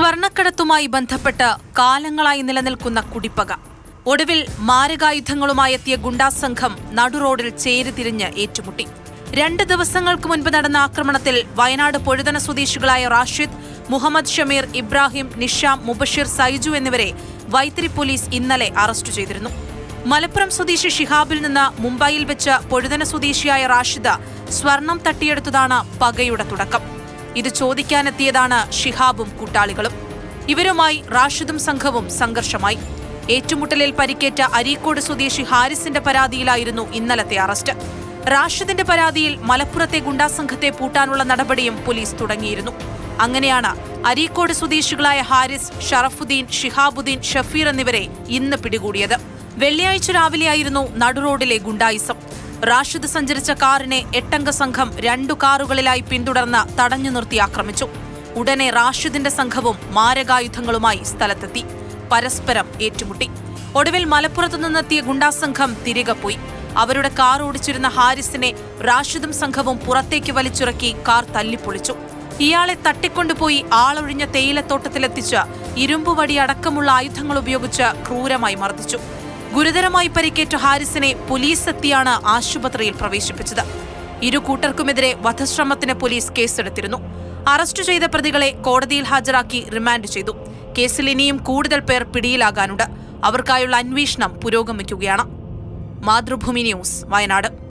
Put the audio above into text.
സ്വർണക്കടത്തുമായി ബന്ധപ്പെട്ട് കാലങ്ങളായി നിലനിൽക്കുന്ന കുടിപ്പക ഒടുവിൽ മാരകായുധങ്ങളുമായി എത്തിയ ഗുണ്ടാസംഘം നടുറോഡിൽ ചേരിതിരിഞ്ഞ് ഏറ്റുമുട്ടി രണ്ട് ദിവസങ്ങൾക്ക് മുൻപ് നടന്ന ആക്രമണത്തിൽ വയനാട് പൊഴുതന സ്വദേശികളായ റാഷിദ് മുഹമ്മദ് ഷമീർ ഇബ്രാഹിം നിഷാം മുബഷീർ സൈജു എന്നിവരെ വൈത്തിരി പോലീസ് ഇന്നലെ അറസ്റ്റ് ചെയ്തിരുന്നു മലപ്പുറം സ്വദേശി ഷിഹാബിൽ നിന്ന് മുംബൈയിൽ വെച്ച് പൊഴുതന സ്വദേശിയായ റാഷിദ സ്വർണം തട്ടിയെടുത്തതാണ് പകയുടെ തുടക്കം ഇത് ചോദിക്കാനെത്തിയതാണ് ഷിഹാബും കൂട്ടാളികളും ഇവരുമായി റാഷിദും സംഘവും സംഘർഷമായി ഏറ്റുമുട്ടലിൽ പരിക്കേറ്റ അരീക്കോട് സ്വദേശി ഹാരിസിന്റെ പരാതിയിലായിരുന്നു ഇന്നലത്തെ അറസ്റ്റ് റാഷിദിന്റെ പരാതിയിൽ മലപ്പുറത്തെ ഗുണ്ടാസംഘത്തെ പൂട്ടാനുള്ള നടപടിയും പോലീസ് തുടങ്ങിയിരുന്നു അങ്ങനെയാണ് അരീക്കോട് സ്വദേശികളായ ഹാരിസ് ഷറഫുദ്ദീൻ ഷിഹാബുദ്ദീൻ ഷഫീർ എന്നിവരെ ഇന്ന് പിടികൂടിയത് വെള്ളിയാഴ്ച രാവിലെയായിരുന്നു നടുറോഡിലെ ഗുണ്ടായിസം റാഷിദ് സഞ്ചരിച്ച കാറിനെ എട്ടംഗ സംഘം രണ്ടു കാറുകളിലായി പിന്തുടർന്ന് തടഞ്ഞു നിർത്തി ആക്രമിച്ചു ഉടനെ റാഷിദിന്റെ സംഘവും മാരകായുധങ്ങളുമായി സ്ഥലത്തെത്തി പരസ്പരം ഏറ്റുമുട്ടി ഒടുവിൽ മലപ്പുറത്തു നിന്നെത്തിയ ഗുണ്ടാസംഘം തിരികെ പോയി അവരുടെ കാർ ഓടിച്ചിരുന്ന ഹാരിസിനെ റാഷിദും സംഘവും പുറത്തേക്ക് വലിച്ചിറക്കി കാർ തല്ലിപ്പൊളിച്ചു ഇയാളെ തട്ടിക്കൊണ്ടുപോയി ആളൊഴിഞ്ഞ തേയിലത്തോട്ടത്തിലെത്തിച്ച് ഇരുമ്പുവടി അടക്കമുള്ള ആയുധങ്ങൾ ഉപയോഗിച്ച് ക്രൂരമായി മർദ്ദിച്ചു ഗുരുതരമായി പരിക്കേറ്റ ഹാരിസിനെ പോലീസ് എത്തിയാണ് ആശുപത്രിയിൽ പ്രവേശിപ്പിച്ചത് ഇരു കൂട്ടർക്കുമെതിരെ വധശ്രമത്തിന് പോലീസ് കേസെടുത്തിരുന്നു അറസ്റ്റ് ചെയ്ത പ്രതികളെ കോടതിയിൽ ഹാജരാക്കി റിമാൻഡ് ചെയ്തു കേസിൽ ഇനിയും കൂടുതൽ പേർ പിടിയിലാകാനുണ്ട് അവർക്കായുള്ള അന്വേഷണം പുരോഗമിക്കുകയാണ് മാതൃഭൂമി ന്യൂസ് വയനാട്